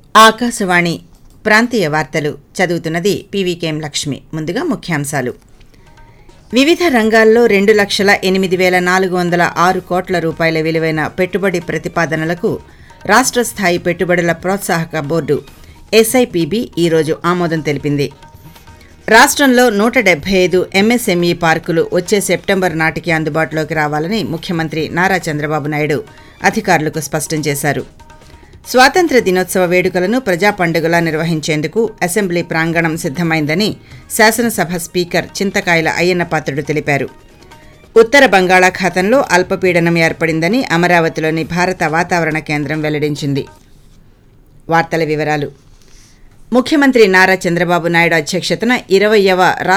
ఆకాశవాణి ప్రాంతీయ వార్తలు చదువుతున్నది పీవీకేఎం లక్ష్మి ముందుగా ముఖ్యాంశాలు వివిధ రంగాల్లో రెండు లక్షల ఎనిమిది వేల నాలుగు వందల ఆరు కోట్ల రూపాయల విలువైన పెట్టుబడి ప్రతిపాదనలకు రాష్ట్ర స్థాయి పెట్టుబడుల ప్రోత్సాహక బోర్డు ఎస్ఐపిబి ఈరోజు ఆమోదం తెలిపింది రాష్ట్రంలో నూట డెబ్బై ఐదు ఎంఎస్ఎంఈ పార్కులు వచ్చే సెప్టెంబర్ నాటికి అందుబాటులోకి రావాలని ముఖ్యమంత్రి నారా చంద్రబాబు నాయుడు అధికారులకు స్పష్టం చేశారు స్వాతంత్ర దినోత్సవ వేడుకలను ప్రజా పండుగలా నిర్వహించేందుకు అసెంబ్లీ ప్రాంగణం సిద్దమైందని శాసనసభ స్పీకర్ చింతకాయల అయ్యన్నపాత్రుడు తెలిపారు ఉత్తర బంగాళాఖాతంలో అల్పపీడనం ఏర్పడిందని అమరావతిలోని భారత వాతావరణ కేంద్రం వెల్లడించింది వార్తల వివరాలు ముఖ్యమంత్రి నారా చంద్రబాబు నాయుడు అధ్యక్షతన ఇరవయవ